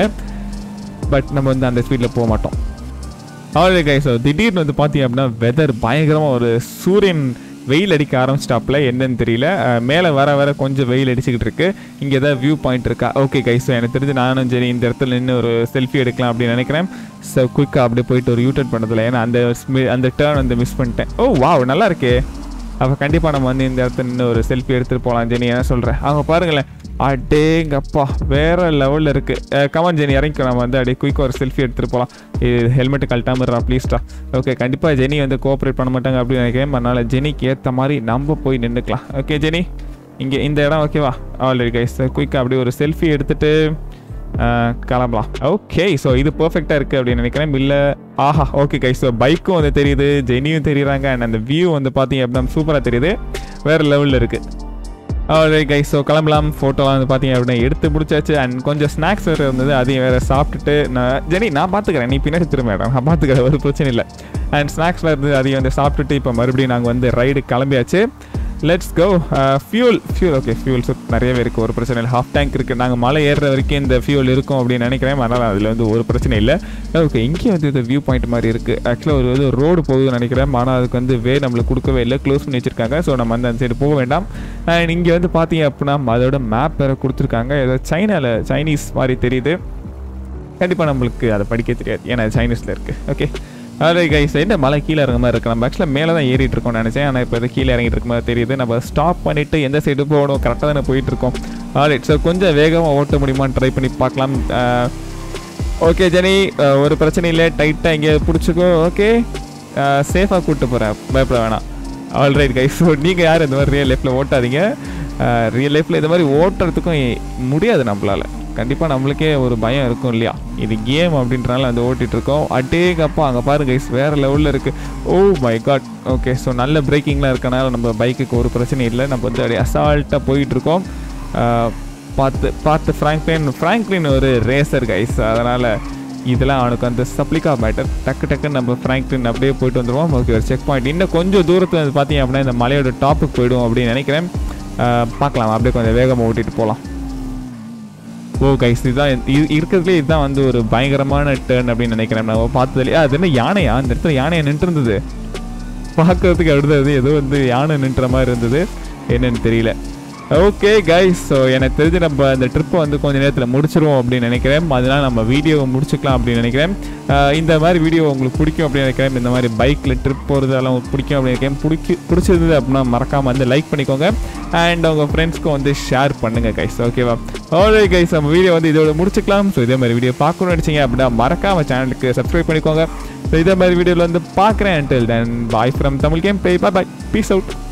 பட் நம்ம வந்து அந்த ஸ்பீடில் போக மாட்டோம் அவ்வளோ கைஸ் திடீர்னு வந்து பார்த்தீங்க அப்படின்னா வெதர் பயங்கரமாக ஒரு சூரியன் வெயில் அடிக்க ஆரம்பிச்சிட்டாப்ல என்னன்னு தெரியல மேலே வர வர கொஞ்சம் வெயில் அடிச்சுக்கிட்டு இருக்கு இங்கே ஏதாவது வியூ பாயிண்ட் இருக்கா ஓகே கைஸ் எனக்கு தெரிஞ்சு நானும் சரி இந்த இடத்துல நின்று ஒரு செல்ஃபி எடுக்கலாம் அப்படின்னு நினைக்கிறேன் ஸோ குயிக்காக அப்படியே போயிட்டு ஒரு யூட்டர்ன் பண்ணதில்ல ஏன்னா அந்த smi- அந்த டேர்ன் வந்து மிஸ் பண்ணிட்டேன் ஓ வாவ் நல்லா இருக்கே அப்போ கண்டிப்பாக நம்ம வந்து இந்த இடத்துல நின்று ஒரு செல்ஃபி எடுத்துகிட்டு போகலாம் ஜெனி என்ன சொல்கிறேன் அவங்க பாருங்களேன் அடேங்கப்பா வேற லெவலில் இருக்குது கமான் ஜெனி இறங்கிக்கோ நம்ம வந்து அப்படியே குயிக்காக ஒரு செல்ஃபி எடுத்துகிட்டு போகலாம் இது ஹெல்மெட்டு கழட்டாம ப்ளீஸ்டா ஓகே கண்டிப்பாக ஜெனி வந்து கோஆப்ரேட் பண்ண மாட்டாங்க அப்படின்னு நினைக்கிறேன் அதனால் ஜெனிக்கு ஏற்ற மாதிரி நம்ம போய் நின்றுக்கலாம் ஓகே ஜெனி இங்கே இந்த இடம் ஓகேவா ஆல்ரெடி கைஸ் குயிக்காக அப்படியே ஒரு செல்ஃபி எடுத்துகிட்டு கிளம்பலாம் ஓகே ஸோ இது பர்ஃபெக்டாக இருக்குது அப்படின்னு நினைக்கிறேன் இல்லை ஆஹா ஓகே கைஸ் ஸோ பைக்கும் வந்து தெரியுது ஜெனியும் தெரியுறாங்க அண்ட் அந்த வியூ வந்து பார்த்தீங்க அப்படின்னா சூப்பராக தெரியுது வேறு லெவலில் இருக்குது ஆல்ரைட் கைஸ் ஸோ கிளம்பலாம் ஃபோட்டோலாம் வந்து பார்த்தீங்க அப்படின்னா எடுத்து முடிச்சாச்சு அண்ட் கொஞ்சம் ஸ்நாக்ஸ் வேறு இருந்தது அதையும் வேறு சாப்பிட்டுட்டு நான் ஜெனி நான் பார்த்துக்கிறேன் நீ பின்னாடி திரும்ப மேடம் நான் பார்த்துக்கிறேன் ஒரு பிரச்சனை இல்லை அண்ட் ஸ்நாக்ஸ்லாம் இருந்தது அதையும் வந்து சாப்பிட்டுட்டு இப்போ மறுபடியும் நாங்கள் வந்து ரைடு கிளம்பியாச்சு let's go fuel fuel okay fuel சுத் நிறையவே இருக்குது ஒரு பிரச்சனை இல்லை ஹாஃப் டேங்க் இருக்குது நாங்கள் மலை ஏறுற வரைக்கும் இந்த ஃபியூல் இருக்கும் அப்படின்னு நினைக்கிறேன் அதனால் அதில் வந்து ஒரு பிரச்சனை இல்லை ஓகே இங்கேயும் வந்து இது வியூ பாயிண்ட் மாதிரி இருக்குது ஆக்சுவலாக ஒரு இது ரோடு போகுதுன்னு நினைக்கிறேன் ஆனால் அதுக்கு வந்து வே நம்மளுக்கு கொடுக்கவே இல்லை க்ளோஸ் பண்ணி வச்சிருக்காங்க ஸோ நம்ம வந்து அந்த சைடு போக வேண்டாம் அண்ட் இங்கே வந்து பார்த்தீங்க அப்படின்னா அதோட மேப் வேறு கொடுத்துருக்காங்க ஏதோ சைனாவில் சைனீஸ் மாதிரி தெரியுது கண்டிப்பாக நம்மளுக்கு அதை படிக்க தெரியாது ஏன்னா சைனீஸில் இருக்குது ஓகே அதே கைஸ் என்ன மலை கீழே இறங்க மாதிரி இருக்கு நம்ம ஆக்சுவலாக மேலே தான் ஏறிட்டு இருக்கோம்னு நினச்சேன் ஆனால் இப்போ இது கீழே இறங்கிட்டு இருக்க மாதிரி தெரியுது நம்ம ஸ்டாப் பண்ணிவிட்டு எந்த சைடு போகணும் கரெக்டாக தானே போயிட்டு இருக்கோம் ஆல்ரைட் ஸோ கொஞ்சம் வேகமாக ஓட்ட முடியுமான்னு ட்ரை பண்ணி பார்க்கலாம் ஓகே ஜெனி அஹ், ஒரு பிரச்சனை இல்லை டைட்டாக இங்கே பிடிச்சிக்கோ ஓகே சேஃபாக கூப்பிட்டு போகிறேன் பயப்பட வேணாம் ஆல்ரைட் கைஸ் ஸோ நீங்கள் யார் இந்த மாதிரி ரியல் லைஃப்பில் ஓட்டாதீங்க ரியல் லைஃப்பில் இந்த மாதிரி ஓட்டுறதுக்கும் முடியாது நம்மளால் கண்டிப்பாக நம்மளுக்கே ஒரு பயம் இருக்கும் இல்லையா இது கேம் அப்படின்றனால வந்து ஓட்டிகிட்டு இருக்கோம் அட்டேங்கப்பா அங்கே பாருங்க கைஸ் வேறு லெவலில் இருக்குது oh my god okay so நல்ல பிரேக்கிங்லாம் இருக்கனால நம்ம பைக்குக்கு ஒரு பிரச்சனை இல்லை நம்ம வந்து அப்படியே அசால்ட்டாக போயிட்டுருக்கோம் பார்த்து பார்த்து ஃப்ராங்க்லின் ஃப்ராங்க்லின் ஒரு ரேசர் கைஸ் அதனால் இதெல்லாம் அவனுக்கு வந்து சப்ளிகா மேட்டர் டக்கு டக்குன்னு நம்ம ஃப்ராங்க்லின் அப்படியே போயிட்டு வந்துடுவோம் ஓகே ஒரு செக் பாயிண்ட் இன்னும் கொஞ்சம் தூரத்தில் வந்து பார்த்தீங்க அப்படின்னா இந்த மலையோட டாப்புக்கு போயிடும் அப்படின்னு நினைக்கிறேன் அஹ், பார்க்கலாம் அப்படியே கொஞ்சம் வேகமாக ஓட்டிட்டு போகலாம் ஓ கைஸ் இதுதான் இது இருக்கிறதுலே இதுதான் வந்து ஒரு பயங்கரமான டேர்ன் அப்படின்னு நினைக்கிறேன் நம்ம பார்த்ததுலேயே அது என்ன யானையா அந்த இடத்துல யானையை நின்று இருந்தது பார்க்கறதுக்கு அடுத்தது ஏதோ வந்து யானை நின்ற மாதிரி இருந்தது என்னன்னு தெரியல ஓகே கைஸ் ஸோ எனக்கு தெரிஞ்சு நம்ம அந்த ட்ரிப்பை வந்து கொஞ்ச நேரத்தில் முடிச்சிருவோம் அப்படின்னு நினைக்கிறேன் அதனால நம்ம வீடியோவை முடிச்சுக்கலாம் அப்படின்னு நினைக்கிறேன் அஹ் இந்த மாதிரி வீடியோ உங்களுக்கு பிடிக்கும் அப்படின்னு நினைக்கிறேன் இந்த மாதிரி பைக்கில் ட்ரிப் போகிறது அதெல்லாம் உங்களுக்கு பிடிக்கும் அப்படின்னு நினைக்கிறேன் பிடிச்சி பிடிச்சிருந்தது அப்படின்னா மறக்காமல் வந்து லைக் பண்ணிக்கோங்க அண்ட் உங்கள் ஃப்ரெண்ட்ஸ்க்கும் வந்து ஷேர் பண்ணுங்கள் கைஸ் ஓகேவா ஓகே கைஸ் நம்ம வீடியோ வந்து இதோட முடிச்சுக்கலாம் ஸோ இதே மாதிரி வீடியோ பார்க்கணும்னு நினச்சிங்க அப்படின்னா மறக்காம சேனலுக்கு சப்ஸ்கிரைப் பண்ணிக்கோங்க ஸோ இதே மாதிரி வீடியோவில் வந்து பார்க்குறேன் until then bye from Tamil game bye bye peace out